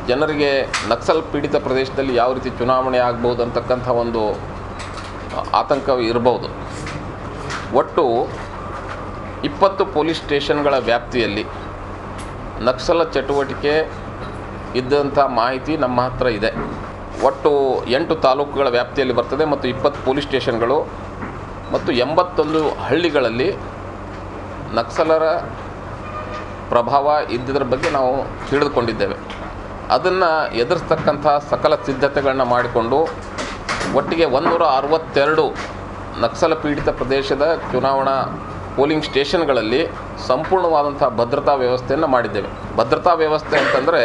ಜನರಿಗೆ ನಕ್ಸಲ್ ಪೀಡಿತ ಪ್ರದೇಶದಲ್ಲಿ ಯಾವ ರೀತಿ ಚುನಾವಣೆ ಆಗ್ಬೋದು ಅಂತಕ್ಕಂಥ ಒಂದು ಆತಂಕ ಇರಬಹುದು ಒಟ್ಟು ಇಪ್ಪತ್ತು ಪೊಲೀಸ್ ಸ್ಟೇಷನ್ಗಳ ವ್ಯಾಪ್ತಿಯಲ್ಲಿ ನಕ್ಸಲ ಚಟುವಟಿಕೆ ಇದ್ದಂಥ ಮಾಹಿತಿ ನಮ್ಮ ಹತ್ರ ಇದೆ ಒಟ್ಟು ಎಂಟು ತಾಲೂಕುಗಳ ವ್ಯಾಪ್ತಿಯಲ್ಲಿ ಬರ್ತದೆ ಮತ್ತು ಇಪ್ಪತ್ತು ಪೊಲೀಸ್ ಸ್ಟೇಷನ್ಗಳು ಮತ್ತು ಎಂಬತ್ತೊಂದು ಹಳ್ಳಿಗಳಲ್ಲಿ ನಕ್ಸಲರ ಪ್ರಭಾವ ಇದ್ದಿದ್ರ ಬಗ್ಗೆ ನಾವು ತಿಳಿದುಕೊಂಡಿದ್ದೇವೆ ಅದನ್ನು ಎದುರಿಸ್ತಕ್ಕಂಥ ಸಕಲ ಸಿದ್ಧತೆಗಳನ್ನ ಮಾಡಿಕೊಂಡು ಒಟ್ಟಿಗೆ ಒಂದೂರ ಅರವತ್ತೆರಡು ನಕ್ಸಲ ಪೀಡಿತ ಪ್ರದೇಶದ ಚುನಾವಣಾ ಪೋಲಿಂಗ್ ಸ್ಟೇಷನ್ಗಳಲ್ಲಿ ಸಂಪೂರ್ಣವಾದಂಥ ಭದ್ರತಾ ವ್ಯವಸ್ಥೆಯನ್ನು ಮಾಡಿದ್ದೇವೆ ಭದ್ರತಾ ವ್ಯವಸ್ಥೆ ಅಂತಂದರೆ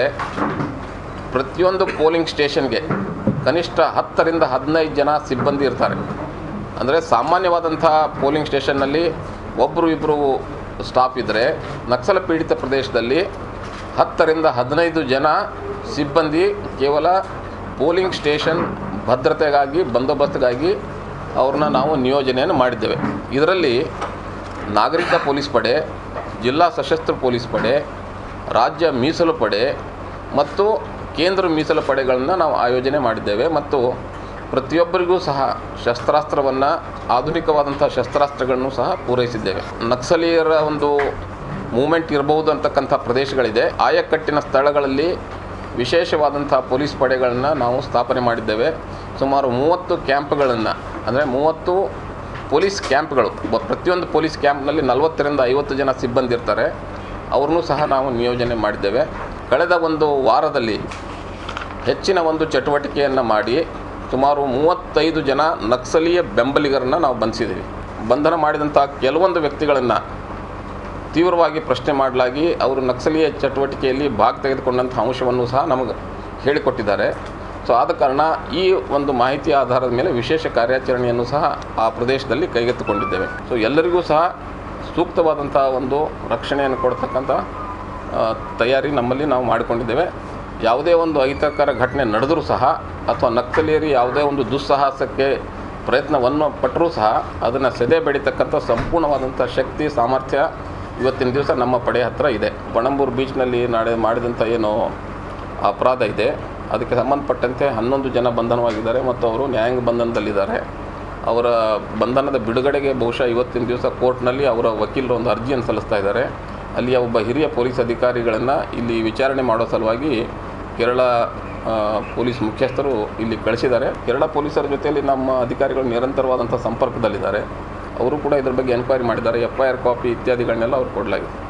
ಪ್ರತಿಯೊಂದು ಪೋಲಿಂಗ್ ಸ್ಟೇಷನ್ಗೆ ಕನಿಷ್ಠ ಹತ್ತರಿಂದ ಹದಿನೈದು ಜನ ಸಿಬ್ಬಂದಿ ಇರ್ತಾರೆ ಅಂದರೆ ಸಾಮಾನ್ಯವಾದಂಥ ಪೋಲಿಂಗ್ ಸ್ಟೇಷನ್ನಲ್ಲಿ ಒಬ್ಬರು ಇಬ್ಬರು ಸ್ಟಾಫ್ ಇದ್ದರೆ ನಕ್ಸಲ ಪೀಡಿತ ಪ್ರದೇಶದಲ್ಲಿ ಹತ್ತರಿಂದ ಹದಿನೈದು ಜನ ಸಿಬ್ಬಂದಿ ಕೇವಲ ಪೋಲಿಂಗ್ ಸ್ಟೇಷನ್ ಭದ್ರತೆಗಾಗಿ ಬಂದೋಬಸ್ತ್ಗಾಗಿ ಅವ್ರನ್ನ ನಾವು ನಿಯೋಜನೆಯನ್ನು ಮಾಡಿದ್ದೇವೆ ಇದರಲ್ಲಿ ನಾಗರಿಕ ಪೊಲೀಸ್ ಪಡೆ ಜಿಲ್ಲಾ ಸಶಸ್ತ್ರ ಪೊಲೀಸ್ ಪಡೆ ರಾಜ್ಯ ಮೀಸಲು ಪಡೆ ಮತ್ತು ಕೇಂದ್ರ ಮೀಸಲು ಪಡೆಗಳನ್ನು ನಾವು ಆಯೋಜನೆ ಮಾಡಿದ್ದೇವೆ ಮತ್ತು ಪ್ರತಿಯೊಬ್ಬರಿಗೂ ಸಹ ಶಸ್ತ್ರಾಸ್ತ್ರವನ್ನು ಆಧುನಿಕವಾದಂಥ ಶಸ್ತ್ರಾಸ್ತ್ರಗಳನ್ನು ಸಹ ಪೂರೈಸಿದ್ದೇವೆ ನಕ್ಸಲೀಯರ ಒಂದು ಮೂಮೆಂಟ್ ಇರಬಹುದು ಅಂತಕ್ಕಂಥ ಪ್ರದೇಶಗಳಿದೆ ಆಯಕಟ್ಟಿನ ಸ್ಥಳಗಳಲ್ಲಿ ವಿಶೇಷವಾದಂಥ ಪೊಲೀಸ್ ಪಡೆಗಳನ್ನು ನಾವು ಸ್ಥಾಪನೆ ಮಾಡಿದ್ದೇವೆ ಸುಮಾರು ಮೂವತ್ತು ಕ್ಯಾಂಪ್ಗಳನ್ನು ಅಂದರೆ ಮೂವತ್ತು ಪೊಲೀಸ್ ಕ್ಯಾಂಪ್ಗಳು ಬ- ಪ್ರತಿಯೊಂದು ಪೊಲೀಸ್ ಕ್ಯಾಂಪ್ನಲ್ಲಿ ನಲವತ್ತರಿಂದ ಐವತ್ತು ಜನ ಸಿಬ್ಬಂದಿ ಇರ್ತಾರೆ ಅವ್ರನ್ನೂ ಸಹ ನಾವು ನಿಯೋಜನೆ ಮಾಡಿದ್ದೇವೆ ಕಳೆದ ಒಂದು ವಾರದಲ್ಲಿ ಹೆಚ್ಚಿನ ಒಂದು ಚಟುವಟಿಕೆಯನ್ನು ಮಾಡಿ ಸುಮಾರು ಮೂವತ್ತೈದು ಜನ ನಕ್ಸಲೀಯ ಬೆಂಬಲಿಗರನ್ನು ನಾವು ಬಂಧಿಸಿದ್ದೀವಿ ಬಂಧನ ಮಾಡಿದಂಥ ಕೆಲವೊಂದು ವ್ಯಕ್ತಿಗಳನ್ನು ತೀವ್ರವಾಗಿ ಪ್ರಶ್ನೆ ಮಾಡಲಾಗಿ ಅವರು ನಕ್ಸಲೀಯ ಚಟುವಟಿಕೆಯಲ್ಲಿ ಭಾಗ ತೆಗೆದುಕೊಂಡಂಥ ಅಂಶವನ್ನು ಸಹ ನಮಗೆ ಹೇಳಿಕೊಟ್ಟಿದ್ದಾರೆ ಸೊ ಆದ ಕಾರಣ ಈ ಒಂದು ಮಾಹಿತಿ ಆಧಾರದ ಮೇಲೆ ವಿಶೇಷ ಕಾರ್ಯಾಚರಣೆಯನ್ನು ಸಹ ಆ ಪ್ರದೇಶದಲ್ಲಿ ಕೈಗೆತ್ತಿಕೊಂಡಿದ್ದೇವೆ ಸೊ ಎಲ್ಲರಿಗೂ ಸಹ ಸೂಕ್ತವಾದಂಥ ಒಂದು ರಕ್ಷಣೆಯನ್ನು ಕೊಡ್ತಕ್ಕಂಥ ಆ, ತಯಾರಿ ನಮ್ಮಲ್ಲಿ ನಾವು ಮಾಡಿಕೊಂಡಿದ್ದೇವೆ ಯಾವುದೇ ಒಂದು ಅಹಿತಕರ ಘಟನೆ ನಡೆದರೂ ಸಹ ಅಥವಾ ನಕ್ಸಲಿಯರಿ ಯಾವುದೇ ಒಂದು ದುಸ್ಸಾಹಸಕ್ಕೆ ಪ್ರಯತ್ನವನ್ನು ಪಟ್ಟರೂ ಸಹ ಅದನ್ನು ಸೆದೆ ಬೆಳೀತಕ್ಕಂಥ ಸಂಪೂರ್ಣವಾದಂಥ ಶಕ್ತಿ ಸಾಮರ್ಥ್ಯ ಇವತ್ತಿನ ದಿವಸ ನಮ್ಮ ಪಡೆ ಹತ್ರ ಇದೆ ಬಣಂಬೂರು ಬೀಚ್ನಲ್ಲಿ ನಾಳೆ ಮಾಡಿದಂಥ ಏನು ಅಪರಾಧ ಇದೆ ಅದಕ್ಕೆ ಸಂಬಂಧಪಟ್ಟಂತೆ ಹನ್ನೊಂದು ಜನ ಬಂಧನವಾಗಿದ್ದಾರೆ ಮತ್ತು ಅವರು ನ್ಯಾಯಾಂಗ ಬಂಧನದಲ್ಲಿದ್ದಾರೆ ಅವರ ಬಂಧನದ ಬಿಡುಗಡೆಗೆ ಬಹುಶಃ ಇವತ್ತಿನ ದಿವಸ ಕೋರ್ಟ್ನಲ್ಲಿ ಅವರ ವಕೀಲರು ಒಂದು ಅರ್ಜಿಯನ್ನು ಸಲ್ಲಿಸ್ತಾ ಇದ್ದಾರೆ ಅಲ್ಲಿಯ ಒಬ್ಬ ಹಿರಿಯ ಪೊಲೀಸ್ ಅಧಿಕಾರಿಗಳನ್ನು ಇಲ್ಲಿ ವಿಚಾರಣೆ ಮಾಡೋ ಸಲುವಾಗಿ ಕೇರಳ ಆ, ಪೊಲೀಸ್ ಮುಖ್ಯಸ್ಥರು ಇಲ್ಲಿ ಕಳಿಸಿದ್ದಾರೆ ಕೇರಳ ಪೊಲೀಸರ ಜೊತೆಯಲ್ಲಿ ನಮ್ಮ ಅಧಿಕಾರಿಗಳು ನಿರಂತರವಾದಂಥ ಸಂಪರ್ಕದಲ್ಲಿದ್ದಾರೆ ಅವರು ಕೂಡ ಇದ್ರ ಬಗ್ಗೆ ಎನ್ಕ್ವೈರಿ ಮಾಡಿದ್ದಾರೆ ಎಫ್ ಐ ಆರ್ ಕಾಪಿ ಇತ್ಯಾದಿಗಳನ್ನೆಲ್ಲ ಅವ್ರು ಕೊಡಲಾಗಿದೆ